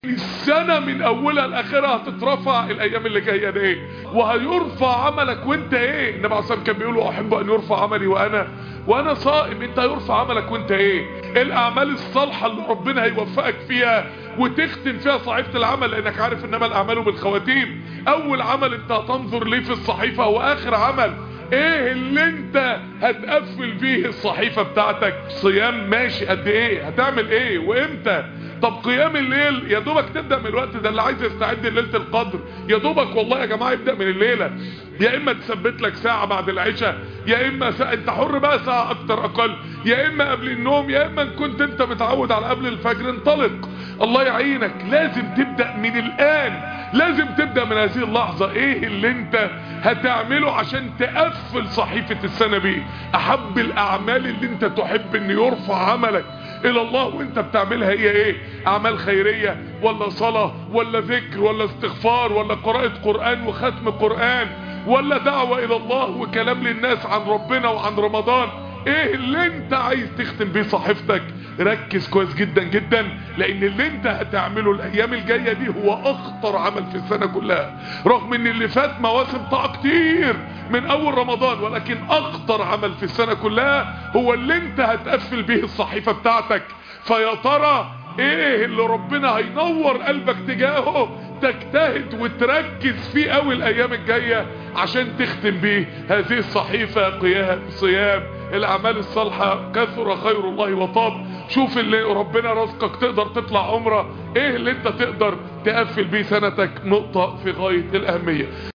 السنة من اولها لاخرها هتترفع الايام اللي جاية دي وهيرفع عملك وانت ايه النبي عليه الصلاة كان بيقول احب ان يرفع عملي وانا وانا صائم انت هيرفع عملك وانت ايه الاعمال الصالحة اللي ربنا هيوفقك فيها وتختم فيها صحيفة العمل لانك عارف انما الاعمال بالخواتيم اول عمل انت هتنظر ليه في الصحيفة واخر عمل ايه اللي انت هتقفل بيه الصحيفة بتاعتك صيام ماشي قد ايه هتعمل ايه وامتى طب قيام الليل يا دوبك تبدأ من الوقت ده اللي عايز يستعد ليلة القدر يا دوبك والله يا جماعة يبدأ من الليلة يا اما تثبت لك ساعة بعد العشاء يا اما ساعة انت حر بقى ساعة اكتر اقل يا اما قبل النوم يا اما ان كنت انت متعود على قبل الفجر انطلق الله يعينك لازم تبدأ من الان لازم تبدأ من هذه اللحظة ايه اللي انت هتعمله عشان تقفل صحيفة السنة بيه احب الاعمال اللي انت تحب ان يرفع عملك الى الله وانت بتعملها هي ايه اعمال خيرية ولا صلاة ولا ذكر ولا استغفار ولا قراءة قرآن وختم قرآن ولا دعوة الى الله وكلام للناس عن ربنا وعن رمضان ايه اللي انت عايز تختم بيه صحيفتك ركز كويس جدا جدا لان اللي انت هتعمله الايام الجاية دي هو اخطر عمل في السنة كلها رغم ان اللي فات مواسم طاعة كتير من اول رمضان ولكن اخطر عمل في السنة كلها هو اللي انت هتقفل به الصحيفة بتاعتك فيا ترى ايه اللي ربنا هينور قلبك تجاهه تجتهد وتركز فيه قوي الايام الجاية عشان تختم بيه هذه الصحيفة قيام صيام الاعمال الصالحة كثر خير الله وطاب شوف اللي ربنا رزقك تقدر تطلع عمره ايه اللي انت تقدر تقفل بيه سنتك نقطة في غاية الاهمية